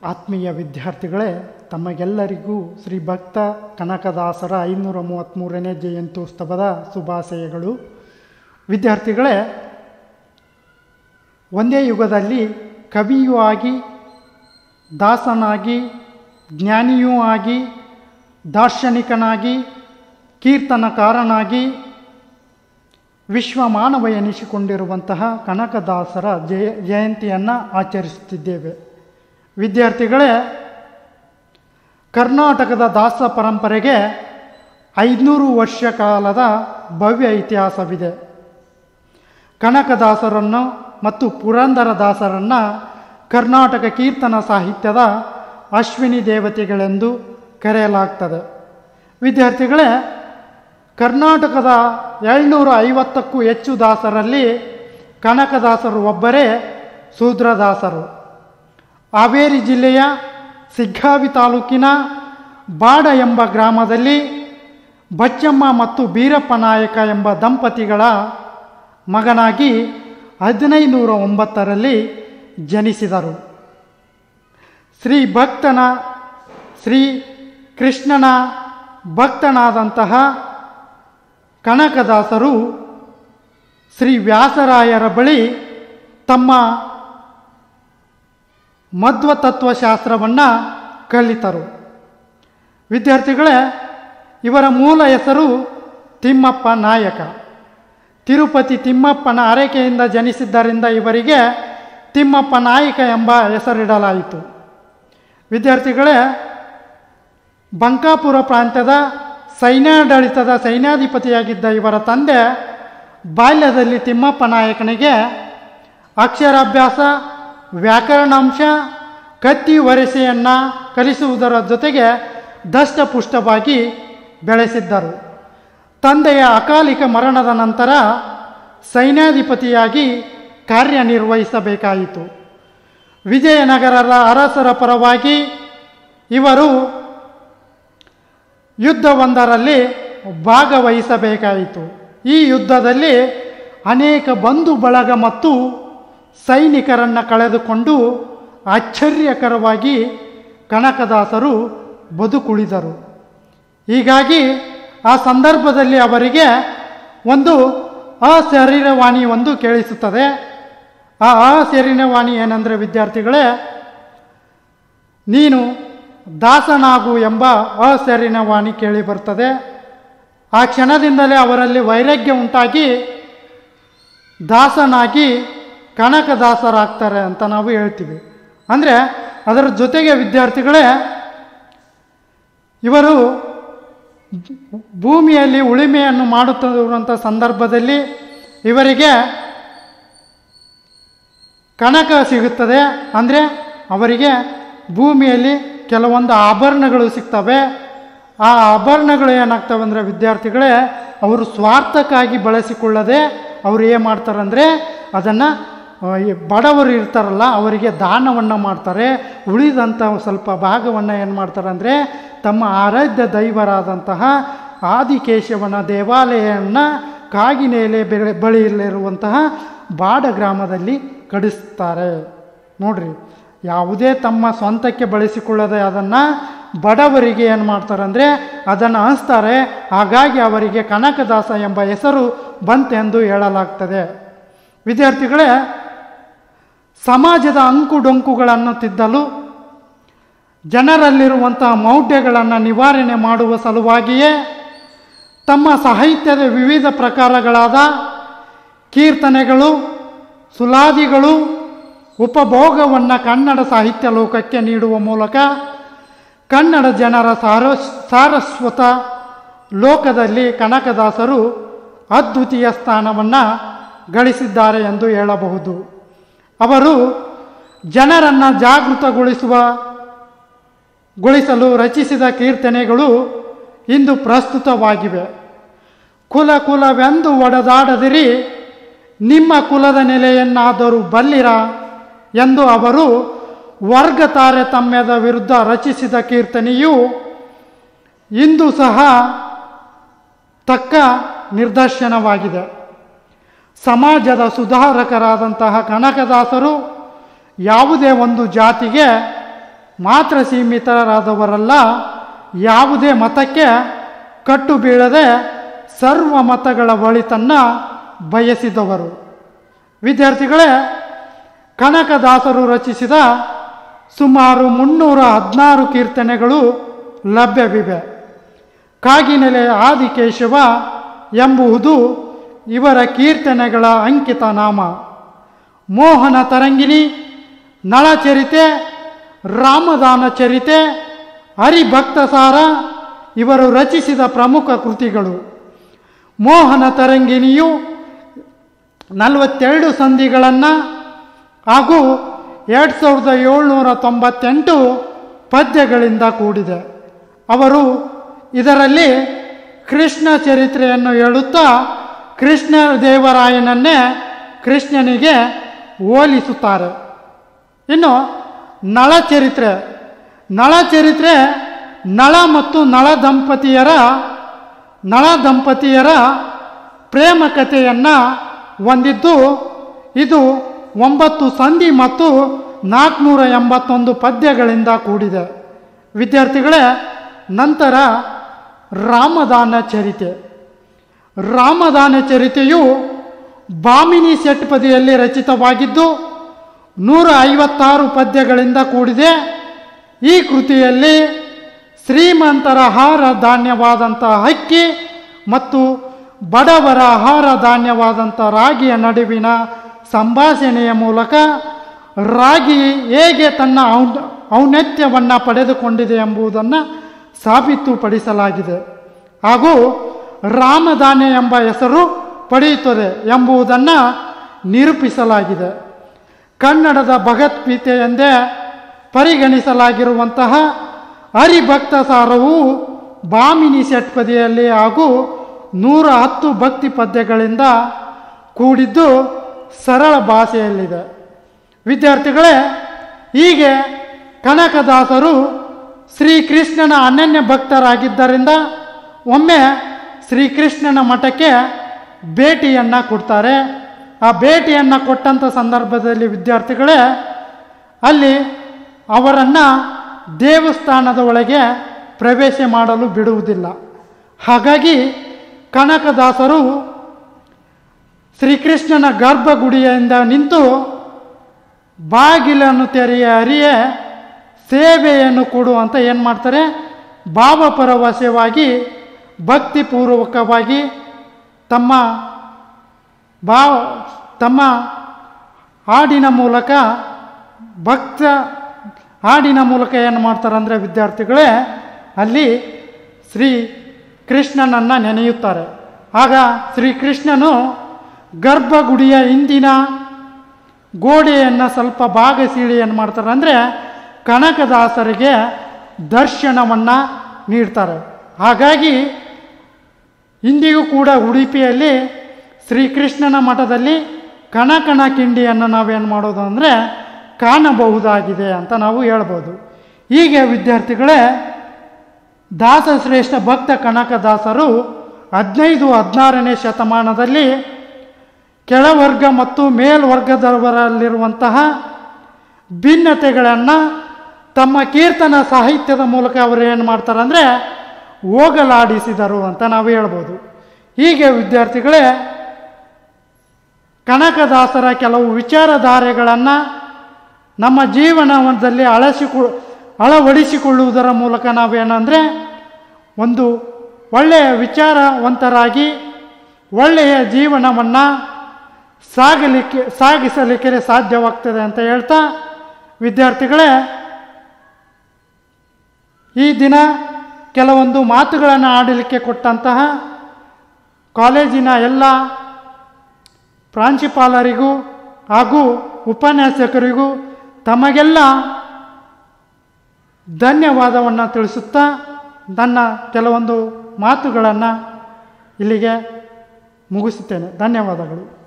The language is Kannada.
ಆತ್ಮೀಯ ವಿದ್ಯಾರ್ಥಿಗಳೇ ತಮಗೆಲ್ಲರಿಗೂ ಶ್ರೀ ಭಕ್ತ ಕನಕದಾಸರ ಐನೂರ ಮೂವತ್ತ್ಮೂರನೇ ಜಯಂತ್ಯುತ್ಸವದ ಶುಭಾಶಯಗಳು ವಿದ್ಯಾರ್ಥಿಗಳೇ ಒಂದೇ ಯುಗದಲ್ಲಿ ಕವಿಯೂ ಆಗಿ ದಾಸನಾಗಿ ಜ್ಞಾನಿಯೂ ಆಗಿ ದಾರ್ಶನಿಕನಾಗಿ ಕೀರ್ತನಕಾರನಾಗಿ ವಿಶ್ವಮಾನವ ಎನಿಸಿಕೊಂಡಿರುವಂತಹ ಕನಕದಾಸರ ಜಯ ಜಯಂತಿಯನ್ನು ಆಚರಿಸುತ್ತಿದ್ದೇವೆ ವಿದ್ಯಾರ್ಥಿಗಳೇ ಕರ್ನಾಟಕದ ದಾಸ ಪರಂಪರೆಗೆ ಐದುನೂರು ವರ್ಷ ಕಾಲದ ಭವ್ಯ ಇತಿಹಾಸವಿದೆ ಕನಕದಾಸರನ್ನು ಮತ್ತು ಪುರಂದರದಾಸರನ್ನು ಕರ್ನಾಟಕ ಕೀರ್ತನ ಸಾಹಿತ್ಯದ ಅಶ್ವಿನಿ ದೇವತೆಗಳೆಂದು ಕರೆಯಲಾಗ್ತದೆ ವಿದ್ಯಾರ್ಥಿಗಳೇ ಕರ್ನಾಟಕದ ಏಳ್ನೂರ ಐವತ್ತಕ್ಕೂ ಹೆಚ್ಚು ದಾಸರಲ್ಲಿ ಕನಕದಾಸರು ಒಬ್ಬರೇ ಶೂದ್ರದಾಸರು ಹಾವೇರಿ ಜಿಲ್ಲೆಯ ಸಿಗ್ಗಾವಿ ತಾಲೂಕಿನ ಬಾಡ ಎಂಬ ಗ್ರಾಮದಲ್ಲಿ ಬಚ್ಚಮ್ಮ ಮತ್ತು ಬೀರಪ್ಪ ನಾಯಕ ಎಂಬ ದಂಪತಿಗಳ ಮಗನಾಗಿ ಹದಿನೈನೂರ ಒಂಬತ್ತರಲ್ಲಿ ಜನಿಸಿದರು ಶ್ರೀ ಭಕ್ತನ ಶ್ರೀ ಕೃಷ್ಣನ ಭಕ್ತನಾದಂತಹ ಕನಕದಾಸರು ಶ್ರೀ ವ್ಯಾಸರಾಯರ ಬಳಿ ತಮ್ಮ ಮಧ್ವ ತತ್ವಶಾಸ್ತ್ರವನ್ನು ಕಲಿತರು ವಿದ್ಯಾರ್ಥಿಗಳೇ ಇವರ ಮೂಲ ಹೆಸರು ತಿಮ್ಮಪ್ಪ ನಾಯಕ ತಿರುಪತಿ ತಿಮ್ಮಪ್ಪನ ಆರೈಕೆಯಿಂದ ಜನಿಸಿದ್ದರಿಂದ ಇವರಿಗೆ ತಿಮ್ಮಪ್ಪ ನಾಯಕ ಎಂಬ ಹೆಸರಿಡಲಾಯಿತು ವಿದ್ಯಾರ್ಥಿಗಳೇ ಬಂಕಾಪುರ ಪ್ರಾಂತ್ಯದ ಸೈನ್ಯಾಡಳಿತದ ಸೈನ್ಯಾಧಿಪತಿಯಾಗಿದ್ದ ಇವರ ತಂದೆ ಬಾಲ್ಯದಲ್ಲಿ ತಿಮ್ಮಪ್ಪ ನಾಯಕನಿಗೆ ಅಕ್ಷರಾಭ್ಯಾಸ ವ್ಯಾಕರಣಾಂಶ ಕತ್ತಿ ವರಸೆಯನ್ನು ಕಲಿಸುವುದರ ಜೊತೆಗೆ ದಷ್ಟಪುಷ್ಟವಾಗಿ ಬೆಳೆಸಿದ್ದರು ತಂದೆಯ ಅಕಾಲಿಕ ಮರಣದ ನಂತರ ಸೈನ್ಯಾಧಿಪತಿಯಾಗಿ ಕಾರ್ಯನಿರ್ವಹಿಸಬೇಕಾಯಿತು ವಿಜಯನಗರದ ಅರಸರ ಪರವಾಗಿ ಇವರು ಯುದ್ಧವೊಂದರಲ್ಲಿ ಭಾಗವಹಿಸಬೇಕಾಯಿತು ಈ ಯುದ್ಧದಲ್ಲಿ ಅನೇಕ ಬಂಧು ಬಳಗ ಮತ್ತು ಸೈನಿಕರನ್ನು ಕಳೆದುಕೊಂಡು ಆಶ್ಚರ್ಯಕರವಾಗಿ ಕನಕದಾಸರು ಬದುಕುಳಿದರು ಹೀಗಾಗಿ ಆ ಸಂದರ್ಭದಲ್ಲಿ ಅವರಿಗೆ ಒಂದು ಅಶರೀರವಾಣಿ ಒಂದು ಕೇಳಿಸುತ್ತದೆ ಆ ಅಶರೀರವಾಣಿ ಏನಂದರೆ ವಿದ್ಯಾರ್ಥಿಗಳೇ ನೀನು ದಾಸನಾಗು ಎಂಬ ಅಶರೀರವಾಣಿ ಕೇಳಿ ಬರ್ತದೆ ಆ ಕ್ಷಣದಿಂದಲೇ ಅವರಲ್ಲಿ ವೈರಾಗ್ಯ ಉಂಟಾಗಿ ದಾಸನಾಗಿ ಕನಕದಾಸರಾಗ್ತಾರೆ ಅಂತ ನಾವು ಹೇಳ್ತೀವಿ ಅಂದರೆ ಅದರ ಜೊತೆಗೆ ವಿದ್ಯಾರ್ಥಿಗಳೇ ಇವರು ಭೂಮಿಯಲ್ಲಿ ಉಳಿಮೆಯನ್ನು ಮಾಡುತ್ತಿರುವಂಥ ಸಂದರ್ಭದಲ್ಲಿ ಇವರಿಗೆ ಕಣಕ ಸಿಗುತ್ತದೆ ಅಂದರೆ ಅವರಿಗೆ ಭೂಮಿಯಲ್ಲಿ ಕೆಲವೊಂದು ಆಭರಣಗಳು ಸಿಗ್ತವೆ ಆ ಆಭರಣಗಳು ಏನಾಗ್ತವೆ ಅಂದರೆ ವಿದ್ಯಾರ್ಥಿಗಳೇ ಅವರು ಸ್ವಾರ್ಥಕ್ಕಾಗಿ ಬಳಸಿಕೊಳ್ಳದೆ ಅವರು ಏನು ಮಾಡ್ತಾರಂದರೆ ಅದನ್ನು ಬಡವರು ಇರ್ತಾರಲ್ಲ ಅವರಿಗೆ ದಾನವನ್ನು ಮಾಡ್ತಾರೆ ಉಳಿದಂಥ ಸ್ವಲ್ಪ ಭಾಗವನ್ನು ಏನು ಮಾಡ್ತಾರೆ ಅಂದರೆ ತಮ್ಮ ಆರಾಧ್ಯ ದೈವರಾದಂತಹ ಆದಿಕೇಶವನ ದೇವಾಲಯವನ್ನು ಕಾಗಿನೆಲೆ ಬೆಳೆ ಬಳಿಯಲ್ಲಿರುವಂತಹ ಬಾಡ ಗ್ರಾಮದಲ್ಲಿ ಕಡಿಸ್ತಾರೆ ನೋಡ್ರಿ ಯಾವುದೇ ತಮ್ಮ ಸ್ವಂತಕ್ಕೆ ಬಳಸಿಕೊಳ್ಳದೆ ಅದನ್ನು ಬಡವರಿಗೆ ಏನು ಮಾಡ್ತಾರೆ ಅಂದರೆ ಅದನ್ನು ಹಂಚ್ತಾರೆ ಹಾಗಾಗಿ ಅವರಿಗೆ ಕನಕದಾಸ ಎಂಬ ಹೆಸರು ಬಂತೆಂದು ಹೇಳಲಾಗ್ತದೆ ವಿದ್ಯಾರ್ಥಿಗಳೇ ಸಮಾಜದ ಅಂಕುಡೊಂಕುಗಳನ್ನು ತಿದ್ದಲು ಜನರಲ್ಲಿರುವಂತಹ ಮೌಢ್ಯಗಳನ್ನು ನಿವಾರಣೆ ಮಾಡುವ ಸಲುವಾಗಿಯೇ ತಮ್ಮ ಸಾಹಿತ್ಯದ ವಿವಿಧ ಪ್ರಕಾರಗಳಾದ ಕೀರ್ತನೆಗಳು ಸುಲಾದಿಗಳು ಉಪಭೋಗವನ್ನು ಕನ್ನಡ ಸಾಹಿತ್ಯ ಲೋಕಕ್ಕೆ ನೀಡುವ ಮೂಲಕ ಕನ್ನಡ ಜನರ ಸಾರ ಸಾರಸ್ವತ ಲೋಕದಲ್ಲಿ ಕನಕದಾಸರು ಅದ್ವಿತೀಯ ಸ್ಥಾನವನ್ನು ಗಳಿಸಿದ್ದಾರೆ ಎಂದು ಹೇಳಬಹುದು ಅವರು ಜನರನ್ನು ಜಾಗೃತಗೊಳಿಸುವ ಗೊಳಿಸಲು ರಚಿಸಿದ ಕೀರ್ತನೆಗಳು ಇಂದು ಪ್ರಸ್ತುತವಾಗಿವೆ ಕುಲ ಕುಲವೆಂದು ಒಡೆದಾಡದಿರಿ ನಿಮ್ಮ ಕುಲದ ನೆಲೆಯನ್ನಾದರೂ ಬಲ್ಲಿರ ಎಂದು ಅವರು ವರ್ಗ ತಾರತಮ್ಯದ ವಿರುದ್ಧ ರಚಿಸಿದ ಕೀರ್ತನೆಯು ಇಂದು ಸಹ ತಕ್ಕ ನಿದರ್ಶನವಾಗಿದೆ ಸಮಾಜದ ಸುಧಾರಕರಾದಂತಹ ಕನಕದಾಸರು ಯಾವುದೇ ಒಂದು ಜಾತಿಗೆ ಮಾತ್ರ ಸೀಮಿತರಾದವರಲ್ಲ ಯಾವುದೇ ಮತಕ್ಕೆ ಕಟ್ಟು ಬೀಳದೆ ಸರ್ವ ಮತಗಳ ಒಳಿತನ್ನು ಬಯಸಿದವರು ವಿದ್ಯಾರ್ಥಿಗಳೇ ಕನಕದಾಸರು ರಚಿಸಿದ ಸುಮಾರು ಮುನ್ನೂರ ಹದಿನಾರು ಕೀರ್ತನೆಗಳು ಲಭ್ಯವಿವೆ ಕಾಗಿನೆಲೆ ಆದಿಕೇಶವ ಎಂಬುವುದು ಇವರ ಕೀರ್ತನೆಗಳ ಅಂಕಿತ ನಾಮ ಮೋಹನ ತರಂಗಿಣಿ ನಳಚರಿತೆ ರಾಮದಾನ ಚರಿತೆ ಹರಿಭಕ್ತಸಾರ ಇವರು ರಚಿಸಿದ ಪ್ರಮುಖ ಕೃತಿಗಳು ಮೋಹನ ತರಂಗಿಣಿಯು ನಲವತ್ತೆರಡು ಸಂಧಿಗಳನ್ನು ಹಾಗೂ ಎರಡು ಸಾವಿರದ ಏಳ್ನೂರ ತೊಂಬತ್ತೆಂಟು ಪದ್ಯಗಳಿಂದ ಕೂಡಿದೆ ಅವರು ಇದರಲ್ಲಿ ಕೃಷ್ಣ ಚರಿತ್ರೆಯನ್ನು ಹೇಳುತ್ತಾ ಕೃಷ್ಣ ದೇವರಾಯನನ್ನೇ ಕೃಷ್ಣನಿಗೆ ಹೋಲಿಸುತ್ತಾರೆ ಇನ್ನು ನಳಚರಿತ್ರೆ ನಳಚರಿತ್ರೆ ನಳ ಮತ್ತು ನಳ ದಂಪತಿಯರ ನಳ ದಂಪತಿಯರ ಪ್ರೇಮ ಕಥೆಯನ್ನು ಹೊಂದಿದ್ದು ಇದು ಒಂಬತ್ತು ಸಂಧಿ ಮತ್ತು ನಾಲ್ಕುನೂರ ಎಂಬತ್ತೊಂದು ಪದ್ಯಗಳಿಂದ ಕೂಡಿದೆ ವಿದ್ಯಾರ್ಥಿಗಳೇ ನಂತರ ರಾಮದಾನ ಚರಿತೆ ರಾಮದಾನ ಚರಿತೆಯು ಬಾಮಿನಿ ಷಟ್ಪದಿಯಲ್ಲಿ ರಚಿತವಾಗಿದ್ದು ನೂರ ಐವತ್ತಾರು ಪದ್ಯಗಳಿಂದ ಕೂಡಿದೆ ಈ ಕೃತಿಯಲ್ಲಿ ಶ್ರೀಮಂತರ ಆಹಾರ ಧಾನ್ಯವಾದಂಥ ಅಕ್ಕಿ ಮತ್ತು ಬಡವರ ಆಹಾರ ಧಾನ್ಯವಾದಂಥ ರಾಗಿಯ ನಡುವಿನ ಸಂಭಾಷಣೆಯ ಮೂಲಕ ರಾಗಿ ಹೇಗೆ ತನ್ನ ಔನ್ ಔನ್ನತ್ಯವನ್ನು ಪಡೆದುಕೊಂಡಿದೆ ಎಂಬುದನ್ನು ಸಾಬೀತುಪಡಿಸಲಾಗಿದೆ ಹಾಗೂ ರಾಮದಾನೆ ಎಂಬ ಹೆಸರು ಪಡೆಯುತ್ತದೆ ಎಂಬುದನ್ನು ನಿರೂಪಿಸಲಾಗಿದೆ ಕನ್ನಡದ ಭಗವದ್ಗೀತೆ ಎಂದೇ ಪರಿಗಣಿಸಲಾಗಿರುವಂತಹ ಹರಿಭಕ್ತ ಸಾರವು ಬಾಮಿನಿ ಷಟ್ಪದಿಯಲ್ಲಿ ಹಾಗೂ ನೂರ ಹತ್ತು ಭಕ್ತಿ ಪದ್ಯಗಳಿಂದ ಕೂಡಿದ್ದು ಸರಳ ಭಾಷೆಯಲ್ಲಿದೆ ವಿದ್ಯಾರ್ಥಿಗಳೇ ಹೀಗೆ ಕನಕದಾಸರು ಶ್ರೀಕೃಷ್ಣನ ಅನನ್ಯ ಭಕ್ತರಾಗಿದ್ದರಿಂದ ಒಮ್ಮೆ ಶ್ರೀಕೃಷ್ಣನ ಮಠಕ್ಕೆ ಭೇಟಿಯನ್ನು ಕೊಡ್ತಾರೆ ಆ ಭೇಟಿಯನ್ನು ಕೊಟ್ಟಂಥ ಸಂದರ್ಭದಲ್ಲಿ ವಿದ್ಯಾರ್ಥಿಗಳೇ ಅಲ್ಲಿ ಅವರನ್ನು ದೇವಸ್ಥಾನದ ಒಳಗೆ ಪ್ರವೇಶ ಮಾಡಲು ಬಿಡುವುದಿಲ್ಲ ಹಾಗಾಗಿ ಕನಕದಾಸರು ಶ್ರೀಕೃಷ್ಣನ ಗರ್ಭಗುಡಿಯಿಂದ ನಿಂತು ಬಾಗಿಲನ್ನು ತೆರೆಯ ಅರಿಯೇ ಸೇವೆಯನ್ನು ಕೊಡು ಅಂತ ಏನು ಮಾಡ್ತಾರೆ ಭಾವಪರವಶವಾಗಿ ಭಕ್ತಿಪೂರ್ವಕವಾಗಿ ತಮ್ಮ ಭಾವ ತಮ್ಮ ಹಾಡಿನ ಮೂಲಕ ಭಕ್ತ ಹಾಡಿನ ಮೂಲಕ ಏನು ಮಾಡ್ತಾರೆ ಅಂದರೆ ವಿದ್ಯಾರ್ಥಿಗಳೇ ಅಲ್ಲಿ ಶ್ರೀ ಕೃಷ್ಣನನ್ನು ನೆನೆಯುತ್ತಾರೆ ಆಗ ಶ್ರೀಕೃಷ್ಣನು ಗರ್ಭಗುಡಿಯ ಹಿಂದಿನ ಗೋಡೆಯನ್ನು ಸ್ವಲ್ಪ ಭಾಗ ಸೀಳಿ ಏನು ಮಾಡ್ತಾರೆ ಅಂದರೆ ಕನಕದಾಸರಿಗೆ ದರ್ಶನವನ್ನು ನೀಡ್ತಾರೆ ಹಾಗಾಗಿ ಇಂದಿಗೂ ಕೂಡ ಉಡುಪಿಯಲ್ಲಿ ಶ್ರೀಕೃಷ್ಣನ ಮಠದಲ್ಲಿ ಕಣಕಣ ಕಿಂಡಿಯನ್ನು ನಾವೇನು ಮಾಡೋದು ಅಂದರೆ ಕಾಣಬಹುದಾಗಿದೆ ಅಂತ ನಾವು ಹೇಳ್ಬೋದು ಹೀಗೆ ವಿದ್ಯಾರ್ಥಿಗಳೇ ದಾಸಶ್ರೇಷ್ಠ ಭಕ್ತ ಕನಕದಾಸರು ಹದಿನೈದು ಹದಿನಾರನೇ ಶತಮಾನದಲ್ಲಿ ಕೆಳವರ್ಗ ಮತ್ತು ಮೇಲ್ವರ್ಗದವರಲ್ಲಿರುವಂತಹ ಭಿನ್ನತೆಗಳನ್ನು ತಮ್ಮ ಕೀರ್ತನ ಸಾಹಿತ್ಯದ ಮೂಲಕ ಅವರು ಏನು ಮಾಡ್ತಾರೆ ಅಂದರೆ ಹೋಗಲಾಡಿಸಿದರು ಅಂತ ನಾವು ಹೇಳ್ಬೋದು ಹೀಗೆ ವಿದ್ಯಾರ್ಥಿಗಳೇ ಕನಕದಾಸರ ಕೆಲವು ವಿಚಾರಧಾರೆಗಳನ್ನು ನಮ್ಮ ಜೀವನದಲ್ಲಿ ಅಳಸಿಕೊ ಅಳವಡಿಸಿಕೊಳ್ಳುವುದರ ಮೂಲಕ ನಾವೇನಂದರೆ ಒಂದು ಒಳ್ಳೆಯ ವಿಚಾರವಂತರಾಗಿ ಒಳ್ಳೆಯ ಜೀವನವನ್ನು ಸಾಗಲಿಕ್ಕೆ ಸಾಗಿಸಲಿಕ್ಕೆ ಸಾಧ್ಯವಾಗ್ತದೆ ಅಂತ ಹೇಳ್ತಾ ವಿದ್ಯಾರ್ಥಿಗಳೇ ಈ ದಿನ ಕೆಲವೊಂದು ಮಾತುಗಳನ್ನು ಆಡಲಿಕ್ಕೆ ಕೊಟ್ಟಂತಹ ಕಾಲೇಜಿನ ಎಲ್ಲ ಪ್ರಾಂಶುಪಾಲರಿಗೂ ಹಾಗೂ ಉಪನ್ಯಾಸಕರಿಗೂ ತಮಗೆಲ್ಲ ಧನ್ಯವಾದವನ್ನು ತಿಳಿಸುತ್ತಾ ನನ್ನ ಕೆಲವೊಂದು ಮಾತುಗಳನ್ನು ಇಲ್ಲಿಗೆ ಮುಗಿಸುತ್ತೇನೆ ಧನ್ಯವಾದಗಳು